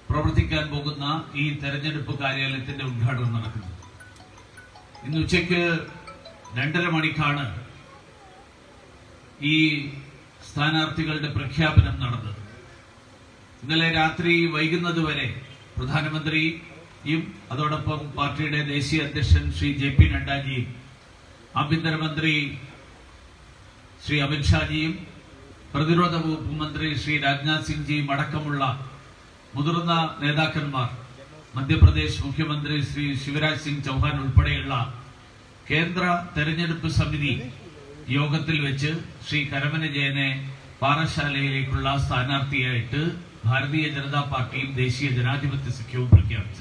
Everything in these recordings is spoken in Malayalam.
പ്രവർത്തിക്കാൻ പോകുന്ന ഈ തെരഞ്ഞെടുപ്പ് കാര്യാലയത്തിന്റെ ഉദ്ഘാടനം നടക്കുന്നത് ഇന്ന് ഉച്ചയ്ക്ക് രണ്ടര മണിക്കാണ് ഈ സ്ഥാനാർത്ഥികളുടെ പ്രഖ്യാപനം നടന്നത് ഇന്നലെ രാത്രി വൈകുന്നതുവരെ പ്രധാനമന്ത്രിയും അതോടൊപ്പം പാർട്ടിയുടെ ദേശീയ അധ്യക്ഷൻ ശ്രീ ജെ പി നഡ്ഡാജിയും ആഭ്യന്തരമന്ത്രി ശ്രീ അമിത്ഷാജിയും പ്രതിരോധ വകുപ്പ് മന്ത്രി ശ്രീ രാജ്നാഥ് സിംഗ്ജിയും അടക്കമുള്ള മുതിർന്ന നേതാക്കന്മാർ മധ്യപ്രദേശ് മുഖ്യമന്ത്രി ശ്രീ ശിവരാജ് സിംഗ് ചൌഹാൻ ഉൾപ്പെടെയുള്ള കേന്ദ്ര തെരഞ്ഞെടുപ്പ് സമിതി യോഗത്തിൽ വെച്ച് ശ്രീ കരമന ജയനെ പാറശാലയിലേക്കുള്ള സ്ഥാനാർത്ഥിയായിട്ട് ഭാരതീയ ജനതാ പാർട്ടിയും ദേശീയ ജനാധിപത്യ സഖ്യവും പ്രഖ്യാപിച്ചത്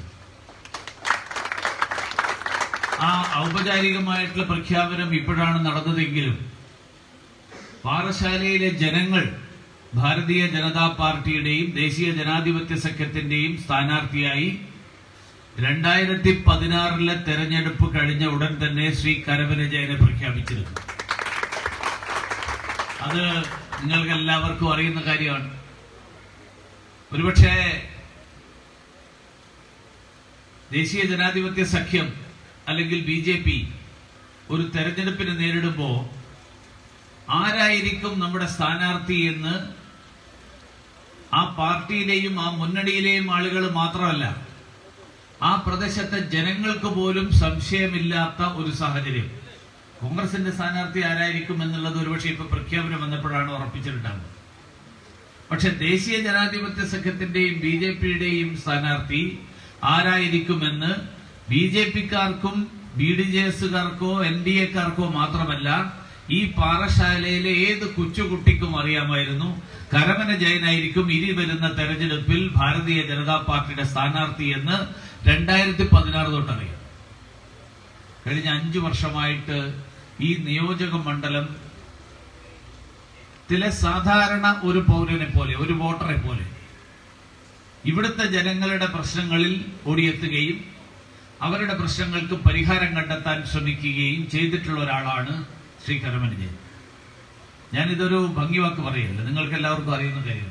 ആ ഔപചാരികമായിട്ടുള്ള പ്രഖ്യാപനം ഇപ്പോഴാണ് നടന്നതെങ്കിലും പാറശാലയിലെ ജനങ്ങൾ ഭാരതീയ ജനതാ പാർട്ടിയുടെയും ദേശീയ ജനാധിപത്യ സഖ്യത്തിന്റെയും സ്ഥാനാർത്ഥിയായി രണ്ടായിരത്തി പതിനാറിലെ തെരഞ്ഞെടുപ്പ് കഴിഞ്ഞ ഉടൻ തന്നെ ശ്രീ കരവന ജയനെ പ്രഖ്യാപിച്ചിരുന്നു അത് നിങ്ങൾക്ക് എല്ലാവർക്കും അറിയുന്ന കാര്യമാണ് ഒരുപക്ഷെ ദേശീയ ജനാധിപത്യ സഖ്യം അല്ലെങ്കിൽ ബി ജെ പി ഒരു തെരഞ്ഞെടുപ്പിനെ നേരിടുമ്പോ ആരായിരിക്കും നമ്മുടെ സ്ഥാനാർത്ഥി എന്ന് ആ പാർട്ടിയിലെയും ആ മുന്നണിയിലെയും ആളുകൾ മാത്രമല്ല ആ പ്രദേശത്തെ ജനങ്ങൾക്ക് പോലും സംശയമില്ലാത്ത ഒരു സാഹചര്യം കോൺഗ്രസിന്റെ സ്ഥാനാർത്ഥി ആരായിരിക്കും എന്നുള്ളത് ഒരുപക്ഷെ ഇപ്പൊ പ്രഖ്യാപനം വന്നപ്പോഴാണ് ഉറപ്പിച്ചിട്ടുണ്ടാകുന്നത് പക്ഷെ ദേശീയ ജനാധിപത്യ സഖ്യത്തിന്റെയും ബി ജെ പിയുടെയും സ്ഥാനാർത്ഥി ആരായിരിക്കുമെന്ന് ബി ജെ പിക്കാർക്കും ബി ഡി ജെ എസുകാർക്കോ എൻ ഡി എക്കാർക്കോ മാത്രമല്ല ഈ പാറശാലയിലെ ഏത് കൊച്ചുകുട്ടിക്കും അറിയാമായിരുന്നു കരമന ജയനായിരിക്കും ഇനി വരുന്ന തെരഞ്ഞെടുപ്പിൽ ഭാരതീയ ജനതാ പാർട്ടിയുടെ സ്ഥാനാർത്ഥി എന്ന് രണ്ടായിരത്തി പതിനാറ് തൊട്ടറിയാം കഴിഞ്ഞ അഞ്ചു വർഷമായിട്ട് ഈ നിയോജക മണ്ഡലം ത്തിലെ സാധാരണ ഒരു പൗരനെ പോലെ ഒരു വോട്ടറെ പോലെ ഇവിടുത്തെ ജനങ്ങളുടെ പ്രശ്നങ്ങളിൽ ഓടിയെത്തുകയും അവരുടെ പ്രശ്നങ്ങൾക്ക് പരിഹാരം കണ്ടെത്താൻ ശ്രമിക്കുകയും ചെയ്തിട്ടുള്ള ഒരാളാണ് ശ്രീ കരമനജയൻ ഞാനിതൊരു ഭംഗിവാക്ക് പറയല്ല നിങ്ങൾക്ക് എല്ലാവർക്കും അറിയുന്ന കാര്യം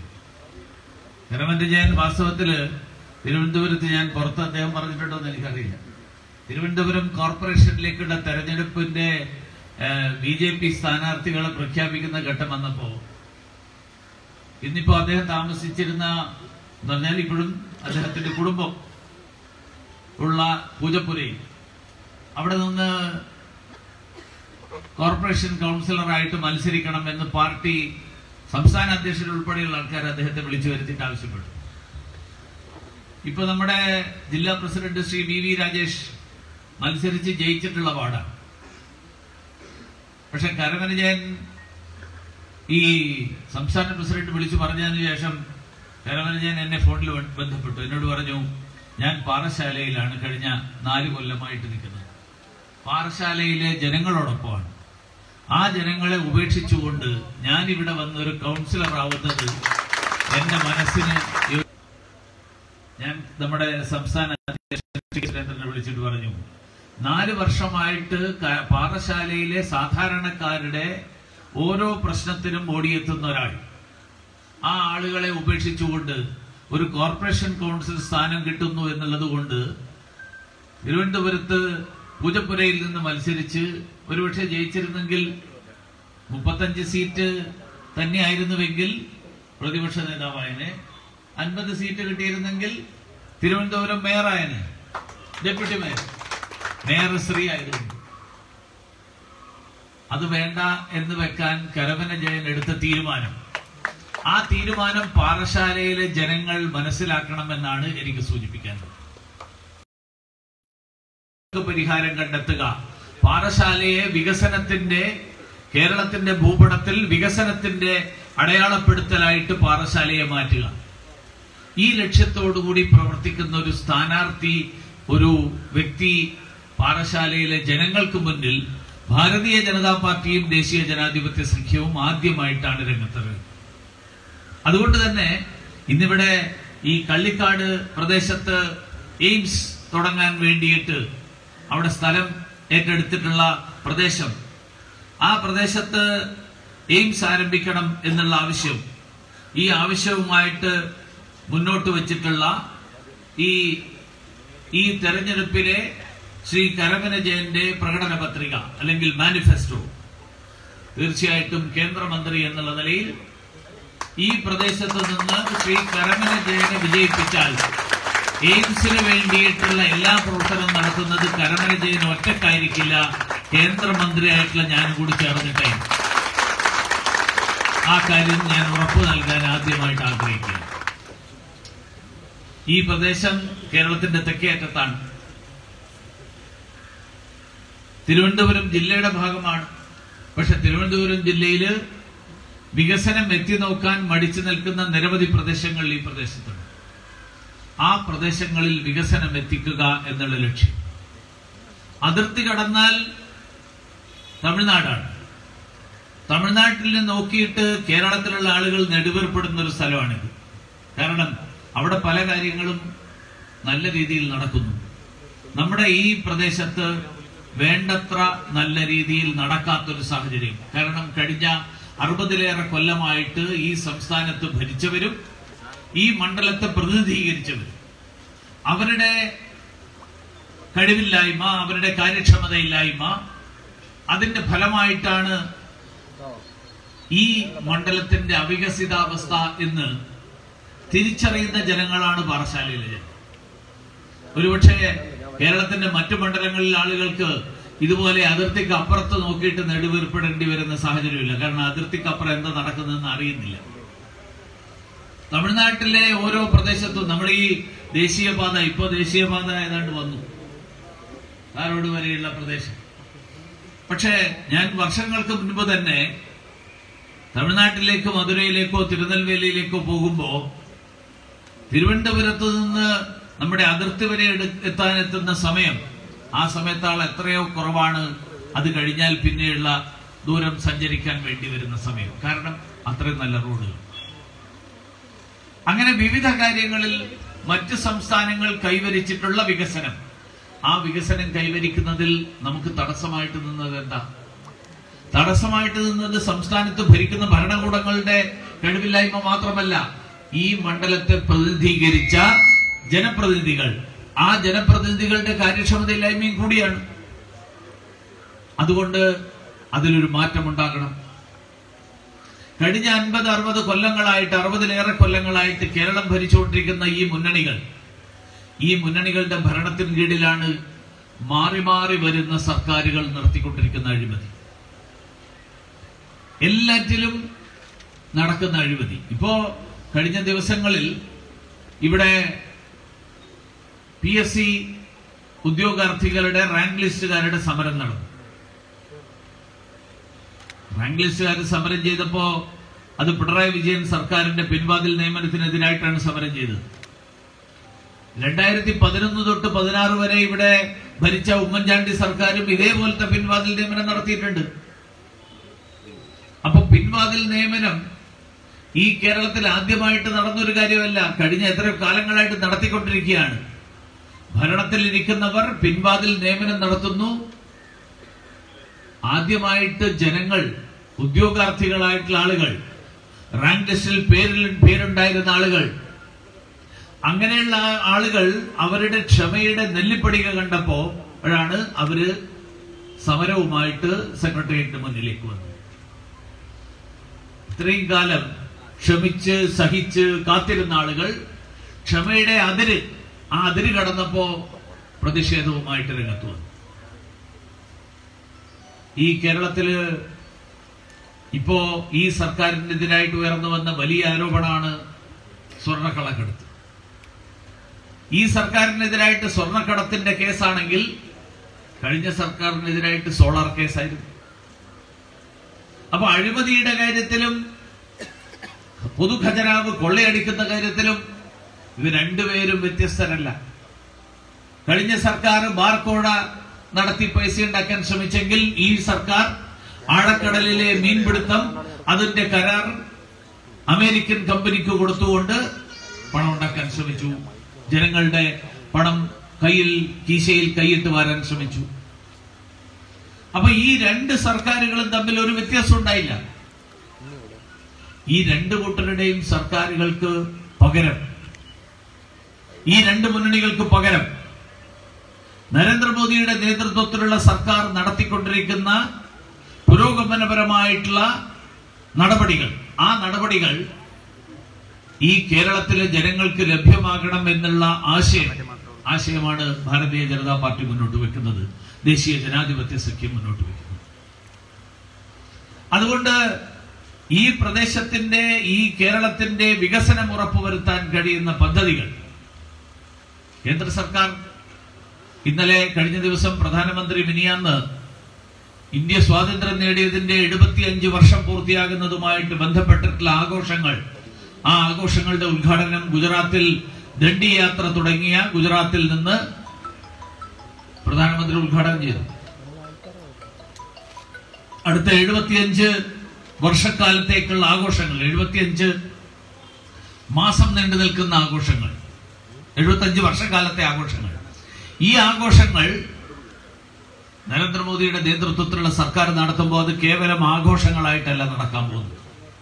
കരമനജയൻ വാസ്തവത്തില് തിരുവനന്തപുരത്ത് ഞാൻ പുറത്ത് അദ്ദേഹം പറഞ്ഞിട്ടുണ്ടോ എന്ന് എനിക്കറിയില്ല തിരുവനന്തപുരം കോർപ്പറേഷനിലേക്കുള്ള തെരഞ്ഞെടുപ്പിന്റെ ബി ജെ പി സ്ഥാനാർത്ഥികളെ പ്രഖ്യാപിക്കുന്ന ഘട്ടം വന്നപ്പോ ഇന്നിപ്പോ അദ്ദേഹം താമസിച്ചിരുന്ന എന്ന് പറഞ്ഞാൽ ഇപ്പോഴും അദ്ദേഹത്തിന്റെ കുടുംബം ഉള്ള പൂജപ്പുരയിൽ അവിടെ നിന്ന് കോർപ്പറേഷൻ കൗൺസിലറായിട്ട് മത്സരിക്കണം എന്ന് പാർട്ടി സംസ്ഥാന അധ്യക്ഷൻ ഉൾപ്പെടെയുള്ള ആൾക്കാർ അദ്ദേഹത്തെ വിളിച്ചു വരുത്തിയിട്ട് ആവശ്യപ്പെട്ടു ഇപ്പൊ നമ്മുടെ ജില്ലാ president Shri V V Rajesh മത്സരിച്ച് ജയിച്ചിട്ടുള്ള പാടാണ് പക്ഷെ കരമനജയൻ ഈ സംസ്ഥാന പ്രസിഡന്റ് വിളിച്ചു പറഞ്ഞതിന് ശേഷം കരമനജയൻ എന്നെ ഫോണിൽ ബന്ധപ്പെട്ടു എന്നോട് പറഞ്ഞു ഞാൻ പാറശാലയിലാണ് കഴിഞ്ഞ നാല് കൊല്ലമായിട്ട് നിൽക്കുന്നത് പാറശാലയിലെ ജനങ്ങളോടൊപ്പമാണ് ആ ജനങ്ങളെ ഉപേക്ഷിച്ചുകൊണ്ട് ഞാൻ ഇവിടെ വന്ന് ഒരു കൗൺസിലർ ആവുന്നത് എന്റെ മനസ്സിന് യോ- ഞാൻ നമ്മുടെ സംസ്ഥാന അധ്യക്ഷനെ വിളിച്ചിട്ട് പറഞ്ഞു നാല് വർഷമായിട്ട് ക- പാറശാലയിലെ സാധാരണക്കാരുടെ ഓരോ പ്രശ്നത്തിനും ഓടിയെത്തുന്ന ഒരാൾ ആ ആളുകളെ ഉപേക്ഷിച്ചുകൊണ്ട് ഒരു കോർപ്പറേഷൻ കൗൺസിൽ സ്ഥാനം കിട്ടുന്നു എന്നുള്ളത് കൊണ്ട് തിരുവനന്തപുരത്ത് പൂജപ്പുരയിൽ നിന്ന് മത്സരിച്ച് ഒരുപക്ഷെ ജയിച്ചിരുന്നെങ്കിൽ മുപ്പത്തഞ്ച് സീറ്റ് തന്നെയായിരുന്നുവെങ്കിൽ പ്രതിപക്ഷ നേതാവായനെ അൻപത് സീറ്റ് കിട്ടിയിരുന്നെങ്കിൽ തിരുവനന്തപുരം മേയറായനെ ഡെപ്യൂട്ടി മേയർ മേയർ സ്ത്രീ ആയിരുന്നു അത് വേണ്ട എന്ന് വെക്കാൻ കരവന ജയൻ എടുത്ത തീരുമാനം ആ തീരുമാനം പാറശാലയിലെ ജനങ്ങൾ മനസ്സിലാക്കണമെന്നാണ് എനിക്ക് സൂചിപ്പിക്കാനുള്ളത് പരിഹാരം കണ്ടെത്തുക പാറശാലയെ വികസനത്തിന്റെ കേരളത്തിന്റെ ഭൂപടത്തിൽ വികസനത്തിന്റെ അടയാളപ്പെടുത്തലായിട്ട് പാറശാലയെ മാറ്റുക ഈ ലക്ഷ്യത്തോടുകൂടി പ്രവർത്തിക്കുന്ന ഒരു സ്ഥാനാർത്ഥി ഒരു വ്യക്തി പാറശാലയിലെ ജനങ്ങൾക്ക് മുന്നിൽ ഭാരതീയ ജനതാ പാർട്ടിയും ദേശീയ ജനാധിപത്യ സഖ്യവും ആദ്യമായിട്ടാണ് രംഗത്തിറങ്ങുന്നത് അതുകൊണ്ട് തന്നെ ഇന്നിവിടെ ഈ കള്ളിക്കാട് പ്രദേശത്ത് എയിംസ് തുടങ്ങാൻ വേണ്ടിയിട്ട് അവിടെ സ്ഥലം ഏറ്റെടുത്തിട്ടുള്ള പ്രദേശം ആ പ്രദേശത്ത് എയിംസ് ആരംഭിക്കണം എന്നുള്ള ആവശ്യം ഈ ആവശ്യവുമായിട്ട് മുന്നോട്ട് വെച്ചിട്ടുള്ള ഈ ഈ തെരഞ്ഞെടുപ്പിലെ ശ്രീ കരമന ജയന്റെ പ്രകടന പത്രിക അല്ലെങ്കിൽ മാനിഫെസ്റ്റോ തീർച്ചയായിട്ടും കേന്ദ്രമന്ത്രി എന്നുള്ള നിലയിൽ ഈ പ്രദേശത്ത് നിന്ന് ശ്രീ കരമന ജയനെ വിജയിപ്പിച്ചാൽ എയിംസിന് വേണ്ടിയിട്ടുള്ള എല്ലാ പ്രവർത്തനവും നടത്തുന്നത് കരമന ജയൻ ഒറ്റക്കായിരിക്കില്ല കേന്ദ്രമന്ത്രിയായിട്ടുള്ള ഞാൻ കൂടി ചേർന്നിട്ടേ ആ കാര്യം ഞാൻ ഉറപ്പു നൽകാൻ ആദ്യമായിട്ട് ആഗ്രഹിക്കുന്നു ഈ പ്രദേശം കേരളത്തിന്റെ തെക്കേ അറ്റത്താണ് തിരുവനന്തപുരം ജില്ലയുടെ ഭാഗമാണ് പക്ഷെ തിരുവനന്തപുരം ജില്ലയില് വികസനം എത്തി നോക്കാൻ മടിച്ചു നിൽക്കുന്ന നിരവധി പ്രദേശങ്ങൾ ഈ പ്രദേശത്തുണ്ട് ആ പ്രദേശങ്ങളിൽ വികസനം എത്തിക്കുക എന്നുള്ള ലക്ഷ്യം അതിർത്തി കടന്നാൽ തമിഴ്നാടാണ് തമിഴ്നാട്ടിൽ നിന്ന് നോക്കിയിട്ട് കേരളത്തിലുള്ള ആളുകൾ നെടുവേർപ്പെടുന്ന ഒരു സ്ഥലമാണിത് കാരണം അവിടെ പല കാര്യങ്ങളും നല്ല രീതിയിൽ നടക്കുന്നു നമ്മുടെ ഈ പ്രദേശത്ത് വേണ്ടത്ര നല്ല രീതിയിൽ നടക്കാത്തൊരു സാഹചര്യം കാരണം കഴിഞ്ഞ അറുപതിലേറെ കൊല്ലമായിട്ട് ഈ സംസ്ഥാനത്ത് ഭരിച്ചവരും ഈ മണ്ഡലത്തെ പ്രതിനിധീകരിച്ചവരും അവരുടെ കഴിവില്ലായ്മ അവരുടെ കാര്യക്ഷമതയില്ലായ്മ അതിന്റെ ഫലമായിട്ടാണ് ഈ മണ്ഡലത്തിന്റെ അവികസിതാവസ്ഥ എന്ന് തിരിച്ചറിയുന്ന ജനങ്ങളാണ് പാറശാലയിലെ ജനം ഒരുപക്ഷെ കേരളത്തിന്റെ മറ്റു മണ്ഡലങ്ങളിൽ ആളുകൾക്ക് ഇതുപോലെ അതിർത്തിക്ക് അപ്പുറത്ത് നോക്കിയിട്ട് നെടുവീർപ്പെടേണ്ടി വരുന്ന സാഹചര്യമില്ല കാരണം അതിർത്തിക്ക് അപ്പുറം എന്താ നടക്കുന്നതെന്ന് അറിയുന്നില്ല തമിഴ്നാട്ടിലെ ഓരോ പ്രദേശത്തും നമ്മുടെ ഈ ദേശീയപാത ഇപ്പോ ദേശീയപാത ഏതാണ്ട് വന്നു കാരോട് വരെയുള്ള പ്രദേശം പക്ഷേ ഞാൻ വർഷങ്ങൾക്ക് മുൻപ് തന്നെ തമിഴ്നാട്ടിലേക്കോ മധുരയിലേക്കോ തിരുനെൽവേലിയിലേക്കോ പോകുമ്പോ തിരുവനന്തപുരത്ത് നിന്ന് നമ്മുടെ അതിർത്തി വരെ എടു- എത്താനെത്തുന്ന സമയം ആ സമയത്താൾ എത്രയോ കുറവാണ് അത് കഴിഞ്ഞാൽ പിന്നെയുള്ള ദൂരം സഞ്ചരിക്കാൻ വേണ്ടി വരുന്ന സമയം കാരണം അത്രയും നല്ല റോഡുകൾ അങ്ങനെ വിവിധ കാര്യങ്ങളിൽ മറ്റ് സംസ്ഥാനങ്ങൾ കൈവരിച്ചിട്ടുള്ള വികസനം ആ വികസനം കൈവരിക്കുന്നതിൽ നമുക്ക് തടസ്സമായിട്ട് നിന്നത് എന്താ തടസ്സമായിട്ട് നിന്നത് സംസ്ഥാനത്ത് ഭരിക്കുന്ന ഭരണകൂടങ്ങളുടെ കഴിവില്ലായ്മ മാത്രമല്ല ഈ മണ്ഡലത്തെ പ്രതിനിധീകരിച്ച ജനപ്രതിനിധികൾ ആ ജനപ്രതിനിധികളുടെ കാര്യക്ഷമതയില്ലായ്മയും കൂടിയാണ് അതുകൊണ്ട് അതിലൊരു മാറ്റമുണ്ടാകണം കഴിഞ്ഞ അൻപത് അറുപത് കൊല്ലങ്ങളായിട്ട് അറുപതിലേറെ കൊല്ലങ്ങളായിട്ട് കേരളം ഭരിച്ചുകൊണ്ടിരിക്കുന്ന ഈ മുന്നണികൾ ഈ മുന്നണികളുടെ ഭരണത്തിന് കീഴിലാണ് മാറി മാറി വരുന്ന സർക്കാരുകൾ നടത്തിക്കൊണ്ടിരിക്കുന്ന അഴിമതി എല്ലാറ്റിലും നടക്കുന്ന അഴിമതി ഇപ്പോ കഴിഞ്ഞ ദിവസങ്ങളിൽ ഇവിടെ പി എസ് സി ഉദ്യോഗാർത്ഥികളുടെ റാങ്ക് ലിസ്റ്റുകാരുടെ സമരം നടന്നു റാങ്ക് ലിസ്റ്റുകാർ സമരം ചെയ്തപ്പോ അത് പിണറായി വിജയൻ സർക്കാരിന്റെ പിൻവാതിൽ നിയമനത്തിനെതിരായിട്ടാണ് സമരം ചെയ്തത് രണ്ടായിരത്തി പതിനൊന്ന് തൊട്ട് പതിനാറ് വരെ ഇവിടെ ഭരിച്ച ഉമ്മൻചാണ്ടി സർക്കാരും ഇതേപോലത്തെ പിൻവാതിൽ നിയമനം നടത്തിയിട്ടുണ്ട് അപ്പൊ പിൻവാതിൽ നിയമനം ഈ കേരളത്തിൽ ആദ്യമായിട്ട് നടന്നൊരു കാര്യമല്ല കഴിഞ്ഞ എത്ര കാലങ്ങളായിട്ട് നടത്തിക്കൊണ്ടിരിക്കുകയാണ് ഭരണത്തിൽ ഇരിക്കുന്നവർ പിൻവാതിൽ നിയമനം നടത്തുന്നു ആദ്യമായിട്ട് ജനങ്ങൾ ഉദ്യോഗാർത്ഥികളായിട്ടുള്ള ആളുകൾ റാങ്ക് ലിസ്റ്റിൽ പേരിൽ പേരുണ്ടായിരുന്ന ആളുകൾ അങ്ങനെയുള്ള ആളുകൾ അവരുടെ ക്ഷമയുടെ നെല്ലിപ്പടിക കണ്ടപ്പോ ഴാണ് അവര് സമരവുമായിട്ട് സെക്രട്ടേറിയറ്റിന് മുന്നിലേക്ക് വന്നത് ഇത്രയും കാലം ക്ഷമിച്ച് സഹിച്ച് കാത്തിരുന്ന ആളുകൾ ക്ഷമയുടെ അതിര് ആ അതിര് കടന്നപ്പോ പ്രതിഷേധവുമായിട്ട് രംഗത്ത് വന്നു ഈ കേരളത്തില് ഇപ്പോ ഈ സർക്കാരിനെതിരായിട്ട് ഉയർന്നു വന്ന വലിയ ആരോപണമാണ് സ്വർണ്ണക്കള്ളക്കടത്ത് ഈ സർക്കാരിനെതിരായിട്ട് സ്വർണ്ണക്കടത്തിന്റെ കേസാണെങ്കിൽ കഴിഞ്ഞ സർക്കാരിനെതിരായിട്ട് സോളാർ കേസായിരുന്നു അപ്പൊ അഴിമതിയുടെ കാര്യത്തിലും പൊതുഖജനാവ് കൊള്ളയടിക്കുന്ന കാര്യത്തിലും ഇത് രണ്ടുപേരും വ്യത്യസ്തരല്ല കഴിഞ്ഞ സർക്കാർ ബാർക്കോട നടത്തി പൈസ ഉണ്ടാക്കാൻ ശ്രമിച്ചെങ്കിൽ ഈ സർക്കാർ ആഴക്കടലിലെ മീൻപിടുത്തം അതിന്റെ കരാർ അമേരിക്കൻ കമ്പനിക്ക് കൊടുത്തുകൊണ്ട് പണം ഉണ്ടാക്കാൻ ശ്രമിച്ചു ജനങ്ങളുടെ പണം കയ്യിൽ കീശയിൽ കൈയിട്ട് വാരാൻ ശ്രമിച്ചു അപ്പൊ ഈ രണ്ട് സർക്കാരുകളും തമ്മിൽ ഒരു വ്യത്യാസം ഉണ്ടായില്ല ഈ രണ്ട് കൂട്ടരുടെയും സർക്കാരുകൾക്ക് പകരം ഈ രണ്ട് മുന്നണികൾക്ക് പകരം നരേന്ദ്രമോദിയുടെ നേതൃത്വത്തിലുള്ള സർക്കാർ നടത്തിക്കൊണ്ടിരിക്കുന്ന പുരോഗമനപരമായിട്ടുള്ള നടപടികൾ ആ നടപടികൾ ഈ കേരളത്തിലെ ജനങ്ങൾക്ക് ലഭ്യമാകണം എന്നുള്ള ആശയം ആശയമാണ് ഭാരതീയ ജനതാ പാർട്ടി മുന്നോട്ട് വെക്കുന്നത് ദേശീയ ജനാധിപത്യ സഖ്യം മുന്നോട്ട് വെക്കുന്നത് അതുകൊണ്ട് ഈ പ്രദേശത്തിന്റെ ഈ കേരളത്തിന്റെ വികസനം ഉറപ്പുവരുത്താൻ കഴിയുന്ന പദ്ധതികൾ കേന്ദ്ര സർക്കാർ ഇന്നലെ കഴിഞ്ഞ ദിവസം പ്രധാനമന്ത്രി മിനിയാന്ന് ഇന്ത്യ സ്വാതന്ത്ര്യം നേടിയതിന്റെ എഴുപത്തിയഞ്ച് വർഷം പൂർത്തിയാകുന്നതുമായിട്ട് ബന്ധപ്പെട്ടിട്ടുള്ള ആഘോഷങ്ങൾ ആ ആഘോഷങ്ങളുടെ ഉദ്ഘാടനം ഗുജറാത്തിൽ ദണ്ഡി യാത്ര തുടങ്ങിയ ഗുജറാത്തിൽ നിന്ന് പ്രധാനമന്ത്രി ഉദ്ഘാടനം ചെയ്തു അടുത്ത എഴുപത്തിയഞ്ച് വർഷക്കാലത്തേക്കുള്ള ആഘോഷങ്ങൾ എഴുപത്തിയഞ്ച് മാസം നീണ്ടു നിൽക്കുന്ന ആഘോഷങ്ങൾ എഴുപത്തഞ്ച് വർഷക്കാലത്തെ ആഘോഷങ്ങൾ ഈ ആഘോഷങ്ങൾ നരേന്ദ്രമോദിയുടെ നേതൃത്വത്തിലുള്ള സർക്കാർ നടത്തുമ്പോൾ അത് കേവലം ആഘോഷങ്ങളായിട്ടല്ല നടക്കാൻ പോകുന്നത്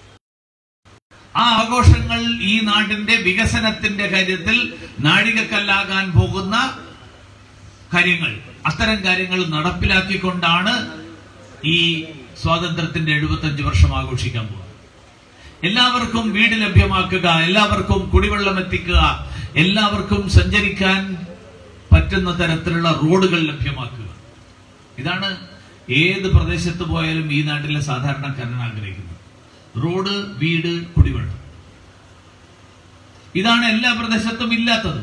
ആ ആഘോഷങ്ങൾ ഈ നാടിന്റെ വികസനത്തിന്റെ കാര്യത്തിൽ നാഴികക്കല്ലാകാൻ പോകുന്ന കാര്യങ്ങൾ അത്തരം കാര്യങ്ങൾ നടപ്പിലാക്കിക്കൊണ്ടാണ് ഈ സ്വാതന്ത്ര്യത്തിന്റെ എഴുപത്തഞ്ച് വർഷം ആഘോഷിക്കാൻ പോകുന്നത് എല്ലാവർക്കും വീട് ലഭ്യമാക്കുക എല്ലാവർക്കും കുടിവെള്ളം എത്തിക്കുക എല്ലാവർക്കും സഞ്ചരിക്കാൻ പറ്റുന്ന തരത്തിലുള്ള റോഡുകൾ ലഭ്യമാക്കുക ഇതാണ് ഏത് പ്രദേശത്ത് പോയാലും ഈ നാട്ടിലെ സാധാരണക്കാരൻ ആഗ്രഹിക്കുന്നത് റോഡ് വീട് കുടിവെള്ളം ഇതാണ് എല്ലാ പ്രദേശത്തും ഇല്ലാത്തത്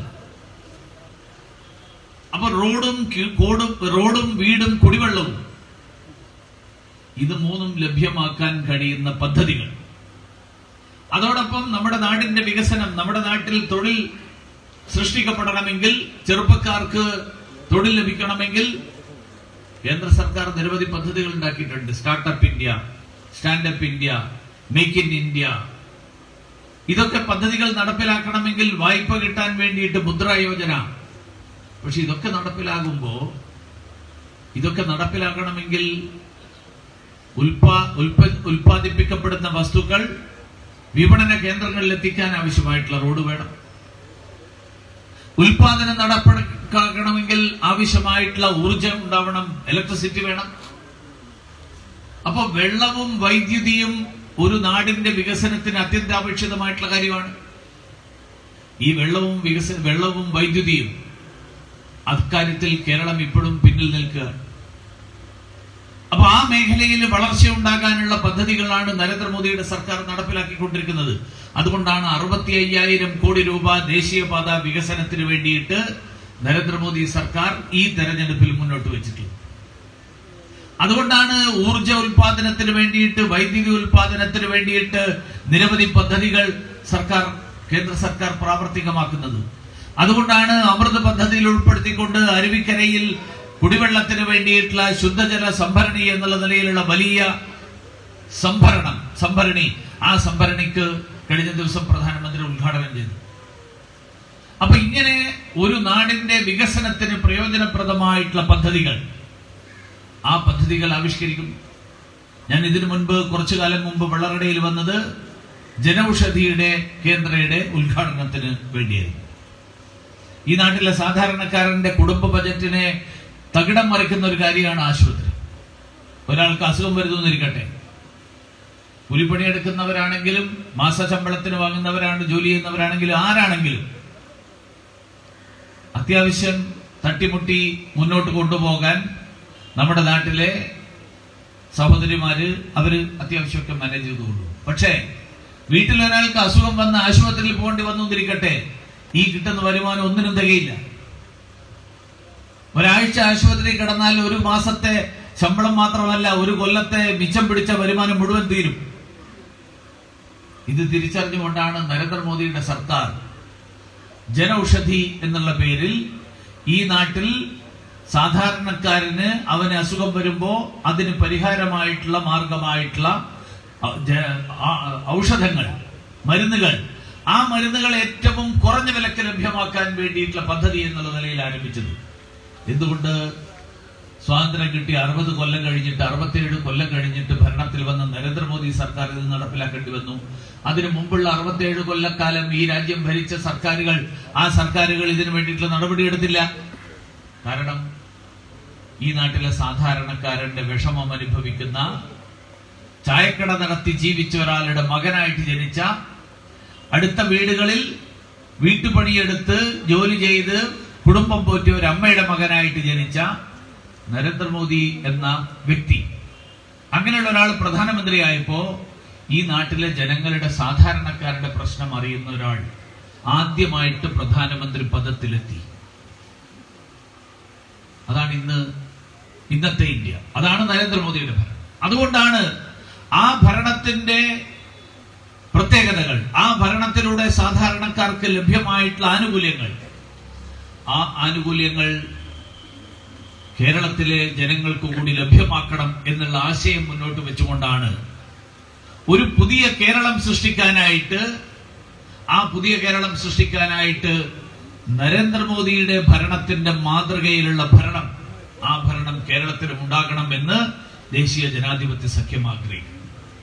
അപ്പൊ റോഡും കി- കോടും റോഡും വീടും കുടിവെള്ളവും ഇത് മൂന്നും ലഭ്യമാക്കാൻ കഴിയുന്ന പദ്ധതികൾ അതോടൊപ്പം നമ്മുടെ നാടിന്റെ വികസനം നമ്മുടെ നാട്ടിൽ തൊഴിൽ സൃഷ്ടിക്കപ്പെടണമെങ്കിൽ ചെറുപ്പക്കാർക്ക് തൊഴിൽ ലഭിക്കണമെങ്കിൽ കേന്ദ്ര സർക്കാർ നിരവധി പദ്ധതികൾ ഉണ്ടാക്കിയിട്ടുണ്ട് startup India standup India make in India ഇതൊക്കെ പദ്ധതികൾ നടപ്പിലാക്കണമെങ്കിൽ വായ്പ കിട്ടാൻ വേണ്ടിയിട്ട് മുദ്ര യോജന പക്ഷെ ഇതൊക്കെ നടപ്പിലാകുമ്പോ ഇതൊക്കെ നടപ്പിലാക്കണമെങ്കിൽ ഉൽപാ ഉൽപ്പ- ഉൽപ്പാദിപ്പിക്കപ്പെടുന്ന വസ്തുക്കൾ വിപണന കേന്ദ്രങ്ങളിൽ എത്തിക്കാൻ ആവശ്യമായിട്ടുള്ള റോഡ് വേണം ഉൽപാദനം നടപ്പിലാക്കണമെങ്കിൽ ആവശ്യമായിട്ടുള്ള ഊർജം ഉണ്ടാവണം ഇലക്ട്രിസിറ്റി വേണം അപ്പൊ വെള്ളവും വൈദ്യുതിയും ഒരു നാടിന്റെ വികസനത്തിന് അത്യന്താപേക്ഷിതമായിട്ടുള്ള കാര്യമാണ് ഈ വെള്ളവും വികസന വെള്ളവും വൈദ്യുതിയും അക്കാര്യത്തിൽ കേരളം ഇപ്പോഴും പിന്നിൽ നിൽക്കുക അപ്പൊ ആ മേഖലയിൽ വളർച്ച ഉണ്ടാകാനുള്ള പദ്ധതികളാണ് നരേന്ദ്രമോദിയുടെ സർക്കാർ നടപ്പിലാക്കിക്കൊണ്ടിരിക്കുന്നത് അതുകൊണ്ടാണ് അറുപത്തി അയ്യായിരം കോടി രൂപ ദേശീയപാത വികസനത്തിന് വേണ്ടിയിട്ട് നരേന്ദ്രമോദി സർക്കാർ ഈ തെരഞ്ഞെടുപ്പിൽ മുന്നോട്ട് വെച്ചിട്ടുള്ളത് അതുകൊണ്ടാണ് ഊർജ ഉൽപാദനത്തിന് വേണ്ടിയിട്ട് വൈദ്യുതി ഉൽപാദനത്തിന് വേണ്ടിയിട്ട് നിരവധി പദ്ധതികൾ സർക്കാർ കേന്ദ്ര സർക്കാർ പ്രാവർത്തികമാക്കുന്നത് അതുകൊണ്ടാണ് അമൃത് പദ്ധതിയിൽ ഉൾപ്പെടുത്തിക്കൊണ്ട് അരുവിക്കരയിൽ കുടിവെള്ളത്തിന് വേണ്ടിയിട്ടുള്ള ശുദ്ധജല സംഭരണി എന്നുള്ള നിലയിലുള്ള വലിയ സംഭരണം സംഭരണി ആ സംഭരണിക്ക് കഴിഞ്ഞ ദിവസം പ്രധാനമന്ത്രി ഉദ്ഘാടനം ചെയ്തു അപ്പൊ ഇങ്ങനെ ഒരു നാടിന്റെ വികസനത്തിന് പ്രയോജനപ്രദമായിട്ടുള്ള പദ്ധതികൾ ആ പദ്ധതികൾ ആവിഷ്കരിക്കുന്നു ഞാൻ ഇതിനു മുൻപ് കുറച്ചു കാലം മുമ്പ് വെള്ളറടയിൽ വന്നത് ജനൌഷധിയുടെ കേന്ദ്രയുടെ ഉദ്ഘാടനത്തിന് വേണ്ടിയായിരുന്നു ഈ നാട്ടിലെ സാധാരണക്കാരന്റെ കുടുംബ ബജറ്റിനെ തകിടം മറിക്കുന്ന ഒരു കാര്യമാണ് ആശുപത്രി ഒരാൾക്ക് അസുഖം വരുന്നിരിക്കട്ടെ കൂലിപ്പണിയെടുക്കുന്നവരാണെങ്കിലും മാസശമ്പളത്തിന് വാങ്ങുന്നവരാണ് ജോലി ചെയ്യുന്നവരാണെങ്കിലും ആരാണെങ്കിലും അത്യാവശ്യം തട്ടിമുട്ടി മുന്നോട്ട് കൊണ്ടുപോകാൻ നമ്മുടെ നാട്ടിലെ സഹോദരിമാര് അവര് അത്യാവശ്യമൊക്കെ മാനേജ് ചെയ്ത് കൊണ്ടുപോകും പക്ഷേ വീട്ടിൽ ഒരാൾക്ക് അസുഖം വന്ന് ആശുപത്രിയിൽ പോകേണ്ടി വന്നിരിക്കട്ടെ ഈ കിട്ടുന്ന വരുമാനം ഒന്നിനും തികയില്ല ഒരാഴ്ച ആശുപത്രിയിൽ കിടന്നാൽ ഒരു മാസത്തെ ശമ്പളം മാത്രമല്ല ഒരു കൊല്ലത്തെ മിച്ചം പിടിച്ച വരുമാനം മുഴുവൻ തീരും ഇത് തിരിച്ചറിഞ്ഞുകൊണ്ടാണ് നരേന്ദ്രമോദിയുടെ സർക്കാർ ജനൌഷധി എന്നുള്ള പേരിൽ ഈ നാട്ടിൽ സാധാരണക്കാരന് അവന് അസുഖം വരുമ്പോ അതിന് പരിഹാരമായിട്ടുള്ള മാർഗമായിട്ടുള്ള അ- ജ- ആ- ഔഷധങ്ങൾ മരുന്നുകൾ ആ മരുന്നുകൾ ഏറ്റവും കുറഞ്ഞ വിലക്ക് ലഭ്യമാക്കാൻ വേണ്ടിയിട്ടുള്ള പദ്ധതി എന്നുള്ള നിലയിൽ ആരംഭിച്ചത് എന്തുകൊണ്ട് സ്വാതന്ത്ര്യം കിട്ടി അറുപത് കൊല്ലം കഴിഞ്ഞിട്ട് അറുപത്തിയേഴ് കൊല്ലം കഴിഞ്ഞിട്ട് ഭരണത്തിൽ വന്ന നരേന്ദ്രമോദി സർക്കാർ ഇത് നടപ്പിലാക്കേണ്ടി വന്നു അതിനു മുമ്പുള്ള അറുപത്തിയേഴ് കൊല്ലക്കാലം ഈ രാജ്യം ഭരിച്ച സർക്കാരുകൾ ആ സർക്കാരുകൾ ഇതിനു വേണ്ടിയിട്ടുള്ള നടപടിയെടുത്തില്ല കാരണം ഈ നാട്ടിലെ സാധാരണക്കാരന്റെ വിഷമം അനുഭവിക്കുന്ന ചായക്കട നടത്തി ജീവിച്ച ഒരാളുടെ മകനായിട്ട് ജനിച്ച അടുത്ത വീടുകളിൽ വീട്ടുപണിയെടുത്ത് ജോലി ചെയ്ത് കുടുംബം പോറ്റിയ ഒരു അമ്മയുടെ മകനായിട്ട് ജനിച്ച നരേന്ദ്രമോദി എന്ന വ്യക്തി അങ്ങനെയുള്ള ഒരാൾ പ്രധാനമന്ത്രിയായപ്പോ ഈ നാട്ടിലെ ജനങ്ങളുടെ സാധാരണക്കാരുടെ പ്രശ്നം അറിയുന്ന ഒരാൾ ആദ്യമായിട്ട് പ്രധാനമന്ത്രി പദത്തിലെത്തി അതാണ് ഇന്ന് ഇന്നത്തെ ഇന്ത്യ അതാണ് നരേന്ദ്രമോദിയുടെ ഭരണം അതുകൊണ്ടാണ് ആ ഭരണത്തിന്റെ പ്രത്യേകതകൾ ആ ഭരണത്തിലൂടെ സാധാരണക്കാർക്ക് ലഭ്യമായിട്ടുള്ള ആനുകൂല്യങ്ങൾ ആ ആനുകൂല്യങ്ങൾ കേരളത്തിലെ ജനങ്ങൾക്ക് കൂടി ലഭ്യമാക്കണം എന്നുള്ള ആശയം മുന്നോട്ട് വെച്ചുകൊണ്ടാണ് ഒരു പുതിയ കേരളം സൃഷ്ടിക്കാനായിട്ട് ആ പുതിയ കേരളം സൃഷ്ടിക്കാനായിട്ട് നരേന്ദ്രമോദിയുടെ ഭരണത്തിന്റെ മാതൃകയിലുള്ള ഭരണം ആ ഭരണം കേരളത്തിലും ഉണ്ടാകണം എന്ന് ദേശീയ ജനാധിപത്യ സഖ്യം ആഗ്രഹിക്കുന്നു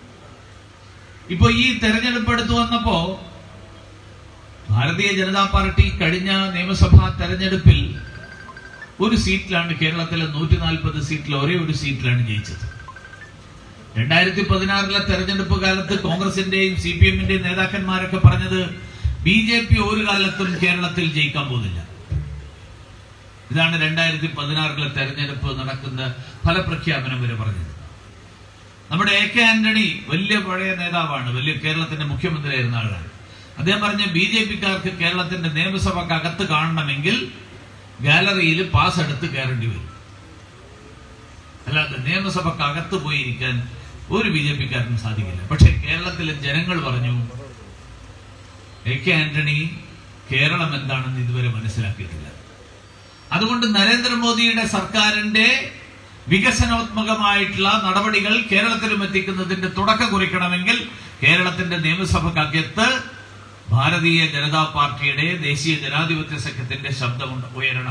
ഇപ്പൊ ഈ തെരഞ്ഞെടുപ്പ് എടുത്തു വന്നപ്പോ ഭാരതീയ ജനതാ പാർട്ടി കഴിഞ്ഞ നിയമസഭാ തെരഞ്ഞെടുപ്പിൽ ഒരു സീറ്റിലാണ് കേരളത്തിലെ നൂറ്റി നാൽപ്പത് സീറ്റിൽ ഒരേ ഒരു സീറ്റിലാണ് ജയിച്ചത് രണ്ടായിരത്തി പതിനാറിലെ തെരഞ്ഞെടുപ്പ് കാലത്ത് കോൺഗ്രസിന്റെയും സി പി എമ്മിന്റെയും നേതാക്കന്മാരൊക്കെ പറഞ്ഞത് ബി ജെ പി ഒരു കാലത്തും കേരളത്തിൽ ജയിക്കാൻ പോകുന്നില്ല ഇതാണ് രണ്ടായിരത്തി പതിനാറിലെ തെരഞ്ഞെടുപ്പ് നടക്കുന്ന ഫലപ്രഖ്യാപനം വരെ പറഞ്ഞത് നമ്മുടെ എ കെ ആന്റണി വലിയ പഴയ നേതാവാണ് വലിയ കേരളത്തിന്റെ മുഖ്യമന്ത്രിയായിരുന്ന ആളാണ് അദ്ദേഹം പറഞ്ഞ ബി ജെ പിക്കാർക്ക് കേരളത്തിന്റെ നിയമസഭക്ക് അകത്ത് കാണണമെങ്കിൽ ഗാലറിയിൽ പാസ് എടുത്ത് കയറേണ്ടി വരും അല്ലാതെ നിയമസഭക്ക് അകത്ത് പോയിരിക്കാൻ ഒരു ബി ജെ പിക്കാരനും സാധിക്കില്ല പക്ഷെ കേരളത്തിലെ ജനങ്ങൾ പറഞ്ഞു എ കെ ആന്റണി കേരളം എന്താണെന്ന് ഇതുവരെ മനസ്സിലാക്കിയിട്ടില്ല അതുകൊണ്ട് നരേന്ദ്രമോദിയുടെ സർക്കാരിന്റെ വികസനോത്മകമായിട്ടുള്ള നടപടികൾ കേരളത്തിലും എത്തിക്കുന്നതിന്റെ തുടക്കം കുറിക്കണമെങ്കിൽ കേരളത്തിന്റെ നിയമസഭക്കകത്ത് ഭാരതീയ ജനതാ പാർട്ടിയുടെ ദേശീയ ജനാധിപത്യ സഖ്യത്തിന്റെ ശബ്ദം ഉയരണം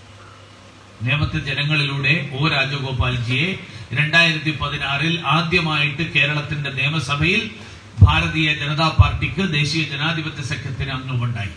നേമത്തെ ജനങ്ങളിലൂടെ ഒ രാജഗോപാൽജിയെ രണ്ടായിരത്തി പതിനാറിൽ ആദ്യമായിട്ട് കേരളത്തിന്റെ നിയമസഭയിൽ ഭാരതീയ ജനതാ പാർട്ടിക്ക് ദേശീയ ജനാധിപത്യ സഖ്യത്തിന് അംഗമുണ്ടായി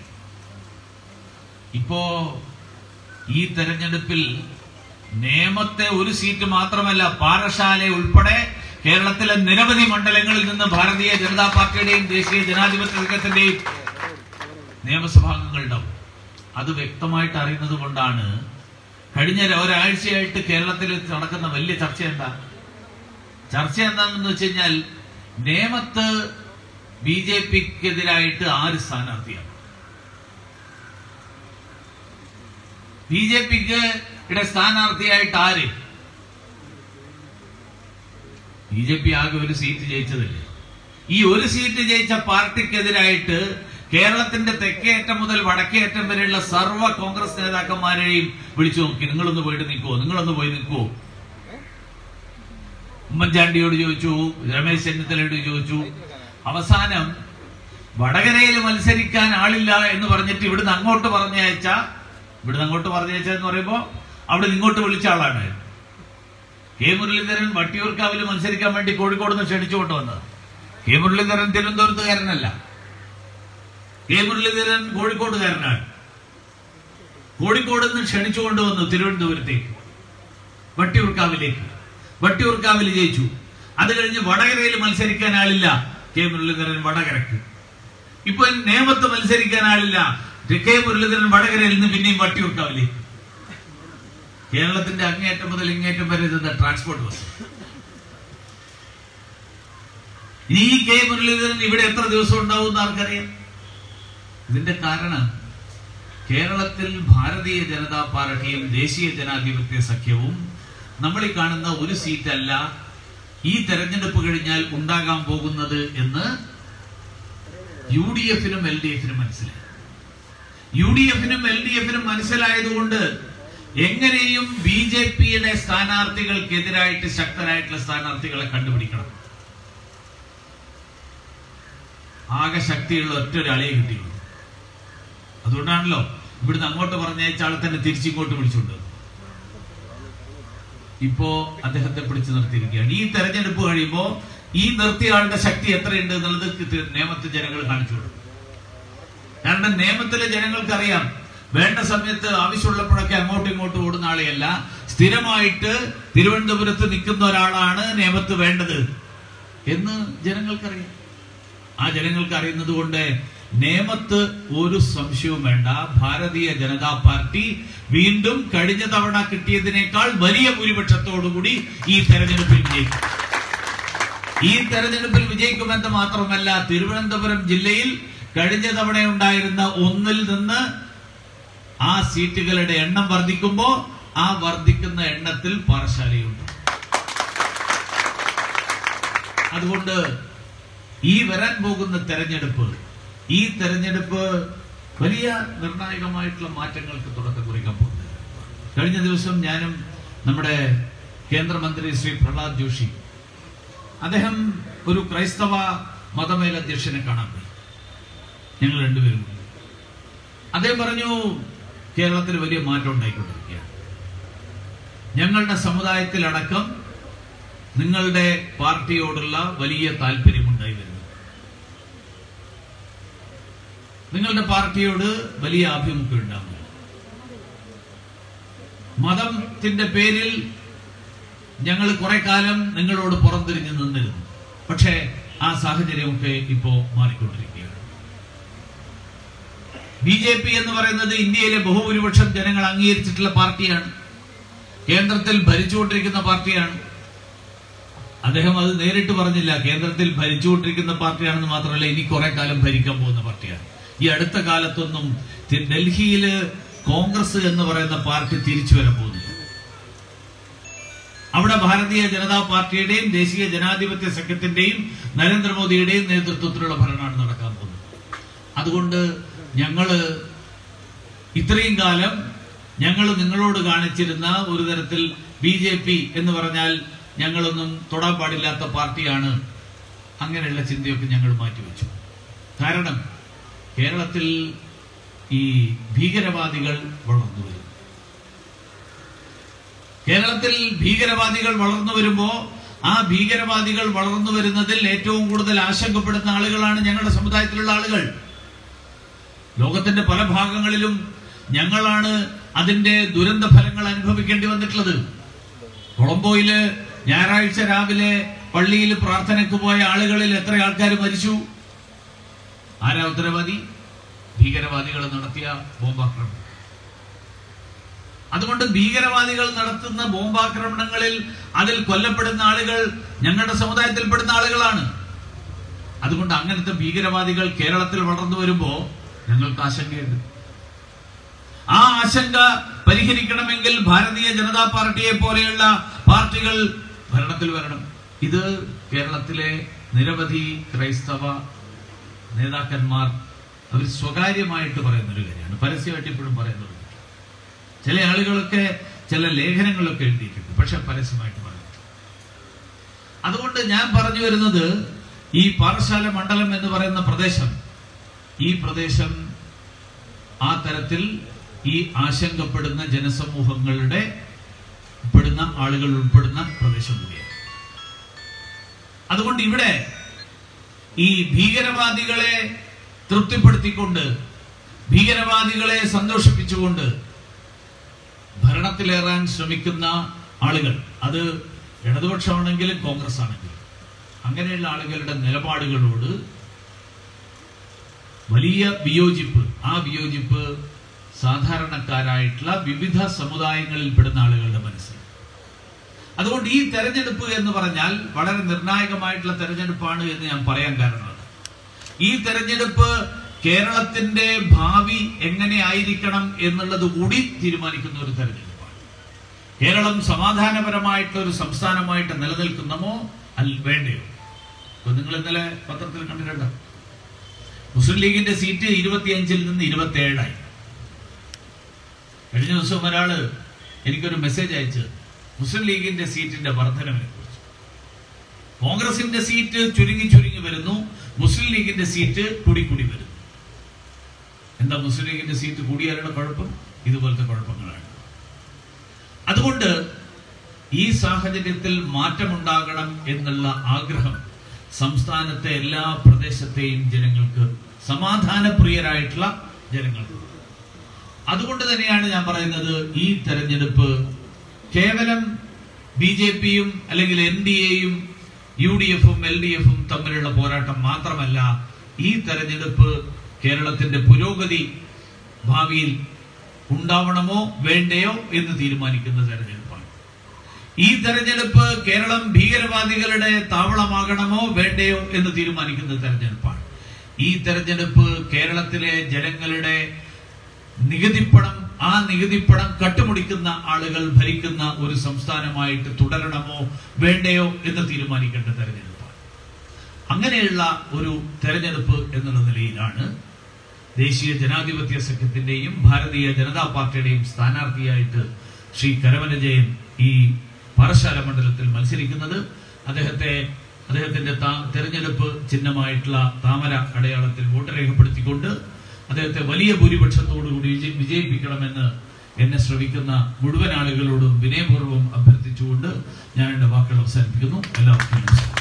ഇപ്പോ ഈ തെരഞ്ഞെടുപ്പിൽ നേമത്തെ ഒരു സീറ്റ് മാത്രമല്ല പാറശാല ഉൾപ്പെടെ കേരളത്തിലെ നിരവധി മണ്ഡലങ്ങളിൽ നിന്ന് ഭാരതീയ ജനതാ പാർട്ടിയുടെയും ദേശീയ ജനാധിപത്യ സംഘത്തിന്റെയും നിയമസഭാംഗങ്ങൾ ഉണ്ടാവും അത് വ്യക്തമായിട്ട് അറിയുന്നത് കൊണ്ടാണ് കഴിഞ്ഞ ഒരാഴ്ചയായിട്ട് കേരളത്തിൽ നടക്കുന്ന വലിയ ചർച്ച എന്താ ചർച്ച എന്താണെന്ന് വെച്ച് കഴിഞ്ഞാൽ നേമത്ത് ബി ജെ പിക്കെതിരായിട്ട് ആര് സ്ഥാനാർത്ഥിയാണ് ബി ജെ പിക്ക് യുടെ സ്ഥാനാർത്ഥിയായിട്ട് ആര് ബി ജെ പി ആകെ ഒരു സീറ്റ് ജയിച്ചതല്ലേ ഈ ഒരു സീറ്റ് ജയിച്ച പാർട്ടിക്കെതിരായിട്ട് കേരളത്തിന്റെ തെക്കേയറ്റം മുതൽ വടക്കേയറ്റം വരെയുള്ള സർവ്വ കോൺഗ്രസ് നേതാക്കന്മാരെയും വിളിച്ചു നോക്കി നിങ്ങളൊന്ന് പോയിട്ട് നിൽക്കുവോ നിങ്ങളൊന്ന് പോയി നിൽക്കുവോ ഉമ്മൻചാണ്ടിയോട് ചോദിച്ചു രമേശ് ചെന്നിത്തലയോട് ചോദിച്ചു അവസാനം വടകരയിൽ മത്സരിക്കാൻ ആളില്ല എന്ന് പറഞ്ഞിട്ട് ഇവിടുന്ന് അങ്ങോട്ട് പറഞ്ഞയച്ച ഇവിടുന്ന് അങ്ങോട്ട് പറഞ്ഞയച്ച എന്ന് പറയുമ്പോ അവിടെ ഇങ്ങോട്ട് വിളിച്ച ആളാണ് കെ മുരളീധരൻ വട്ടിയൂർക്കാവിൽ മത്സരിക്കാൻ വേണ്ടി കോഴിക്കോട് നിന്ന് ക്ഷണിച്ചുകൊണ്ട് വന്നത് കെ മുരളീധരൻ തിരുവനന്തപുരത്തുകാരനല്ല കെ മുരളീധരൻ കോഴിക്കോട്ടുകാരനാണ് കോഴിക്കോട് നിന്ന് ക്ഷണിച്ചുകൊണ്ട് വന്നു തിരുവനന്തപുരത്തേക്ക് വട്ടിയൂർക്കാവിലേക്ക് വട്ടിയൂർക്കാവിൽ ജയിച്ചു അത് കഴിഞ്ഞ് വടകരയിൽ മത്സരിക്കാൻ ആളില്ല കെ മുരളീധരൻ വടകരക്ക് ഇപ്പൊ നേമത്ത് മത്സരിക്കാൻ ആളില്ല കെ മുരളീധരൻ വടകരയിൽ നിന്ന് പിന്നെയും വട്ടിയൂർക്കാവിലേക്ക് കേരളത്തിന്റെ അങ്ങേയറ്റം മുതൽ ഇങ്ങേറ്റം വരെ ഇത് ട്രാൻസ്പോർട്ട് ബസ് ഇനി ഈ കെ മുരളീധരൻ ഇവിടെ എത്ര ദിവസം ഉണ്ടാവും എന്ന് ആർക്കറിയാം ഇതിന്റെ കാരണം കേരളത്തിൽ ഭാരതീയ ജനതാ പാർട്ടിയും ദേശീയ ജനാധിപത്യ സഖ്യവും നമ്മൾ ഈ കാണുന്ന ഒരു സീറ്റല്ല ഈ തെരഞ്ഞെടുപ്പ് കഴിഞ്ഞാൽ ഉണ്ടാകാൻ പോകുന്നത് എന്ന് യു ഡി എഫിനും എൽ ഡി എഫിനും മനസ്സിലായി യു ഡി എഫിനും എൽ ഡി എഫിനും മനസ്സിലായതുകൊണ്ട് എങ്ങനെയും ബി ജെ പിയുടെ സ്ഥാനാർത്ഥികൾക്കെതിരായിട്ട് ശക്തരായിട്ടുള്ള സ്ഥാനാർത്ഥികളെ കണ്ടുപിടിക്കണം ആകെ ശക്തിയുള്ള ഒറ്റ ഒരാളെ കിട്ടിയുള്ളൂ അതുകൊണ്ടാണല്ലോ ഇവിടുന്ന് അങ്ങോട്ട് പറഞ്ഞയച്ച ആളെ തന്നെ തിരിച്ചിങ്ങോട്ട് വിളിച്ചുകൊണ്ട് വന്നത്. ഇപ്പോ അദ്ദേഹത്തെ പിടിച്ചു നിർത്തിയിരിക്കുകയാണ് ഈ തെരഞ്ഞെടുപ്പ് കഴിയുമ്പോ ഈ നിർത്തിയ ആളുടെ ശക്തി എത്രയുണ്ട് എന്നുള്ളത് തി- നിയമത്തിൽ ജനങ്ങൾ കാണിച്ചു കൊടുക്കും കാരണം നിയമത്തിലെ ജനങ്ങൾക്കറിയാം വേണ്ട സമയത്ത് ആവശ്യമുള്ളപ്പോഴൊക്കെ അങ്ങോട്ടും ഇങ്ങോട്ടും ഓടുന്ന ആളെയല്ല സ്ഥിരമായിട്ട് തിരുവനന്തപുരത്ത് നിൽക്കുന്ന ഒരാളാണ് നിയമത്ത് വേണ്ടത് എന്ന് ജനങ്ങൾക്കറിയാം ആ ജനങ്ങൾക്ക് അറിയുന്നത് കൊണ്ട് നേമത്ത് ഒരു സംശയവും വേണ്ട ഭാരതീയ ജനതാ പാർട്ടി വീണ്ടും കഴിഞ്ഞ തവണ കിട്ടിയതിനേക്കാൾ വലിയ ഭൂരിപക്ഷത്തോടുകൂടി ഈ തെരഞ്ഞെടുപ്പിൽ വിജയിക്കും ഈ തെരഞ്ഞെടുപ്പിൽ വിജയിക്കുമെന്ന് മാത്രമല്ല തിരുവനന്തപുരം ജില്ലയിൽ കഴിഞ്ഞ തവണ ഉണ്ടായിരുന്ന ഒന്നിൽ നിന്ന് ആ സീറ്റുകളുടെ എണ്ണം വർദ്ധിക്കുമ്പോ ആ വർദ്ധിക്കുന്ന എണ്ണത്തിൽ പാറശാലയുണ്ട് അതുകൊണ്ട് ഈ വരാൻ പോകുന്ന തെരഞ്ഞെടുപ്പ് ഈ തെരഞ്ഞെടുപ്പ് വലിയ നിർണായകമായിട്ടുള്ള മാറ്റങ്ങൾക്ക് തുടക്കം കുറിക്കാൻ പോകുന്നത് കഴിഞ്ഞ ദിവസം ഞാനും നമ്മുടെ കേന്ദ്രമന്ത്രി ശ്രീ പ്രഹ്ലാദ് ജോഷി അദ്ദേഹം ഒരു ക്രൈസ്തവ മതമേലധ്യക്ഷനെ കാണാൻ പോയി ഞങ്ങൾ രണ്ടുപേരും കൂടി. അദ്ദേഹം പറഞ്ഞു കേരളത്തിൽ വലിയ മാറ്റം ഉണ്ടായിക്കൊണ്ടിരിക്കുകയാണ് ഞങ്ങളുടെ സമുദായത്തിലടക്കം നിങ്ങളുടെ പാർട്ടിയോടുള്ള വലിയ താല്പര്യമുണ്ടായി വരുന്നു നിങ്ങളുടെ പാർട്ടിയോട് വലിയ ആഭിമുഖ്യം ഉണ്ടാകുന്നു മതത്തിന്റെ പേരിൽ ഞങ്ങൾ കുറെ കാലം നിങ്ങളോട് പുറംതിരിഞ്ഞ് നിന്നിരുന്നു പക്ഷേ ആ സാഹചര്യമൊക്കെ ഇപ്പോ മാറിക്കൊണ്ടിരിക്കുകയാണ് ബി ജെ പി എന്ന് പറയുന്നത് ഇന്ത്യയിലെ ബഹുഭൂരിപക്ഷം ജനങ്ങൾ അംഗീകരിച്ചിട്ടുള്ള പാർട്ടിയാണ് കേന്ദ്രത്തിൽ ഭരിച്ചുകൊണ്ടിരിക്കുന്ന പാർട്ടിയാണ് അദ്ദേഹം അത് നേരിട്ട് പറഞ്ഞില്ല കേന്ദ്രത്തിൽ ഭരിച്ചുകൊണ്ടിരിക്കുന്ന പാർട്ടിയാണെന്ന് മാത്രമല്ല ഇനി കുറെ കാലം ഭരിക്കാൻ പോകുന്ന പാർട്ടിയാണ് ഈ അടുത്ത കാലത്തൊന്നും തി- ഡൽഹിയില് കോൺഗ്രസ് എന്ന് പറയുന്ന പാർട്ടി തിരിച്ചു വരാൻ പോകുന്നു അവിടെ ഭാരതീയ ജനതാ പാർട്ടിയുടെയും ദേശീയ ജനാധിപത്യ സഖ്യത്തിന്റെയും നരേന്ദ്രമോദിയുടെയും നേതൃത്വത്തിലുള്ള ഭരണമാണ് നടക്കാൻ പോകുന്നത് അതുകൊണ്ട് ഞങ്ങള് ഇത്രയും കാലം ഞങ്ങൾ നിങ്ങളോട് കാണിച്ചിരുന്ന ഒരു തരത്തിൽ ബി ജെ പി എന്ന് പറഞ്ഞാൽ ഞങ്ങളൊന്നും തൊടാൻ പാടില്ലാത്ത പാർട്ടിയാണ് അങ്ങനെയുള്ള ചിന്തയൊക്കെ ഞങ്ങൾ മാറ്റിവെച്ചു കാരണം കേരളത്തിൽ ഈ ഭീകരവാദികൾ വളർന്നു വരും കേരളത്തിൽ ഭീകരവാദികൾ വളർന്നു വരുമ്പോ ആ ഭീകരവാദികൾ വളർന്നു വരുന്നതിൽ ഏറ്റവും കൂടുതൽ ആശങ്കപ്പെടുന്ന ആളുകളാണ് ഞങ്ങളുടെ സമുദായത്തിലുള്ള ആളുകൾ ലോകത്തിന്റെ പല ഭാഗങ്ങളിലും ഞങ്ങളാണ് അതിന്റെ ദുരന്ത ഫലങ്ങൾ അനുഭവിക്കേണ്ടി വന്നിട്ടുള്ളത് കൊളംബോയില് ഞായറാഴ്ച രാവിലെ പള്ളിയിൽ പ്രാർത്ഥനയ്ക്ക് പോയ ആളുകളിൽ എത്ര ആൾക്കാർ മരിച്ചു ആരാ ഉത്തരവാദി ഭീകരവാദികൾ നടത്തിയ ബോംബാക്രമണം അതുകൊണ്ട് ഭീകരവാദികൾ നടത്തുന്ന ബോംബാക്രമണങ്ങളിൽ അതിൽ കൊല്ലപ്പെടുന്ന ആളുകൾ ഞങ്ങളുടെ സമുദായത്തിൽപ്പെടുന്ന ആളുകളാണ് അതുകൊണ്ട് അങ്ങനത്തെ ഭീകരവാദികൾ കേരളത്തിൽ വളർന്നു വരുമ്പോ ഞങ്ങൾക്ക് ആശങ്കയുണ്ട് ആ ആശങ്ക പരിഹരിക്കണമെങ്കിൽ ഭാരതീയ ജനതാ പാർട്ടിയെ പോലെയുള്ള പാർട്ടികൾ ഭരണത്തിൽ വരണം ഇത് കേരളത്തിലെ നിരവധി ക്രൈസ്തവ നേതാക്കന്മാർ അവർ സ്വകാര്യമായിട്ട് പറയുന്ന ഒരു കാര്യമാണ് പരസ്യമായിട്ട് ഇപ്പോഴും പറയുന്നത് ചില ആളുകളൊക്കെ ചില ലേഖനങ്ങളൊക്കെ എഴുതിയിട്ടുണ്ട് പക്ഷെ പരസ്യമായിട്ട് പറയുന്നു അതുകൊണ്ട് ഞാൻ പറഞ്ഞു വരുന്നത് ഈ പാറശാല മണ്ഡലം എന്ന് പറയുന്ന പ്രദേശം ഈ പ്രദേശം ആ തരത്തിൽ ഈ ആശങ്കപ്പെടുന്ന ജനസമൂഹങ്ങളുടെ പെടുന്ന ആളുകൾ ഉൾപ്പെടുന്ന പ്രദേശം കൂടിയാണ് അതുകൊണ്ട് ഇവിടെ ഈ ഭീകരവാദികളെ തൃപ്തിപ്പെടുത്തിക്കൊണ്ട് ഭീകരവാദികളെ സന്തോഷിപ്പിച്ചുകൊണ്ട് ഭരണത്തിലേറാൻ ശ്രമിക്കുന്ന ആളുകൾ അത് ഇടതുപക്ഷമാണെങ്കിലും കോൺഗ്രസ് ആണെങ്കിലും അങ്ങനെയുള്ള ആളുകളുടെ നിലപാടുകളോട് വലിയ വിയോജിപ്പ് ആ വിയോജിപ്പ് സാധാരണക്കാരായിട്ടുള്ള വിവിധ സമുദായങ്ങളിൽ പെടുന്ന ആളുകളുടെ മനസ്സിൽ അതുകൊണ്ട് ഈ തെരഞ്ഞെടുപ്പ് എന്ന് പറഞ്ഞാൽ വളരെ നിർണായകമായിട്ടുള്ള തെരഞ്ഞെടുപ്പാണ് എന്ന് ഞാൻ പറയാൻ കാരണമാണ് ഈ തെരഞ്ഞെടുപ്പ് കേരളത്തിന്റെ ഭാവി എങ്ങനെ ആയിരിക്കണം എന്നുള്ളത് കൂടി തീരുമാനിക്കുന്ന ഒരു തെരഞ്ഞെടുപ്പാണ് കേരളം സമാധാനപരമായിട്ടുള്ള ഒരു സംസ്ഥാനമായിട്ട് നിലനിൽക്കുന്നമോ അല്ല വേണ്ടയോ ഇപ്പൊ നിങ്ങൾ ഇന്നലെ പത്രത്തിൽ കണ്ടിട്ടുണ്ടോ മുസ്ലിം ലീഗിന്റെ സീറ്റ് ഇരുപത്തിയഞ്ചിൽ നിന്ന് ഇരുപത്തി ഏഴായി കഴിഞ്ഞ ദിവസം ഒരാള് എനിക്കൊരു മെസ്സേജ് അയച്ച് മുസ്ലിം ലീഗിന്റെ സീറ്റിന്റെ വർധനവിനെ കുറിച്ച് കോൺഗ്രസിന്റെ സീറ്റ് ചുരുങ്ങി ചുരുങ്ങി വരുന്നു മുസ്ലിം ലീഗിന്റെ സീറ്റ് കൂടി കൂടി വരുന്നു എന്താ മുസ്ലിം ലീഗിന്റെ സീറ്റ് കൂടിയാലുള്ള കുഴപ്പം ഇതുപോലത്തെ കുഴപ്പങ്ങളാണ് അതുകൊണ്ട് ഈ സാഹചര്യത്തിൽ മാറ്റമുണ്ടാകണം എന്നുള്ള ആഗ്രഹം സംസ്ഥാനത്തെ എല്ലാ പ്രദേശത്തെയും ജനങ്ങൾക്ക് സമാധാനപ്രിയരായിട്ടുള്ള ജനങ്ങൾക്ക് അതുകൊണ്ട് തന്നെയാണ് ഞാൻ പറയുന്നത് ഈ തെരഞ്ഞെടുപ്പ് കേവലം ബി ജെ പിയും അല്ലെങ്കിൽ എൻ ഡി എയും യു ഡി എഫും എൽ ഡി എഫും തമ്മിലുള്ള പോരാട്ടം മാത്രമല്ല ഈ തെരഞ്ഞെടുപ്പ് കേരളത്തിന്റെ പുരോഗതി ഭാവിയിൽ ഉണ്ടാവണമോ വേണ്ടയോ എന്ന് തീരുമാനിക്കുന്ന തെരഞ്ഞെടുപ്പാണ് ഈ തെരഞ്ഞെടുപ്പ് കേരളം ഭീകരവാദികളുടെ താവളമാകണമോ വേണ്ടയോ എന്ന് തീരുമാനിക്കുന്ന തെരഞ്ഞെടുപ്പാണ് ഈ തെരഞ്ഞെടുപ്പ് കേരളത്തിലെ ജനങ്ങളുടെ നികുതിപ്പണം ആ നികുതിപ്പണം കട്ടുമുടിക്കുന്ന ആളുകൾ ഭരിക്കുന്ന ഒരു സംസ്ഥാനമായിട്ട് തുടരണമോ വേണ്ടയോ എന്ന് തീരുമാനിക്കേണ്ട തെരഞ്ഞെടുപ്പാണ് അങ്ങനെയുള്ള ഒരു തെരഞ്ഞെടുപ്പ് എന്നുള്ള നിലയിലാണ് ദേശീയ ജനാധിപത്യ സഖ്യത്തിന്റെയും ഭാരതീയ ജനതാ പാർട്ടിയുടെയും സ്ഥാനാർത്ഥിയായിട്ട് ശ്രീ കരമനജയൻ ഈ പാറശാല മണ്ഡലത്തിൽ മത്സരിക്കുന്നത് അദ്ദേഹത്തെ അദ്ദേഹത്തിന്റെ താ- തെരഞ്ഞെടുപ്പ് ചിഹ്നമായിട്ടുള്ള താമര അടയാളത്തിൽ വോട്ട് രേഖപ്പെടുത്തിക്കൊണ്ട് അദ്ദേഹത്തെ വലിയ ഭൂരിപക്ഷത്തോടുകൂടി വിജയി- വിജയിപ്പിക്കണമെന്ന് എന്നെ ശ്രമിക്കുന്ന മുഴുവൻ ആളുകളോടും വിനയപൂർവ്വം അഭ്യർത്ഥിച്ചുകൊണ്ട് ഞാൻ എന്റെ വാക്കുകൾ അവസാനിപ്പിക്കുന്നു എല്ലാവർക്കും നമസ്കാരം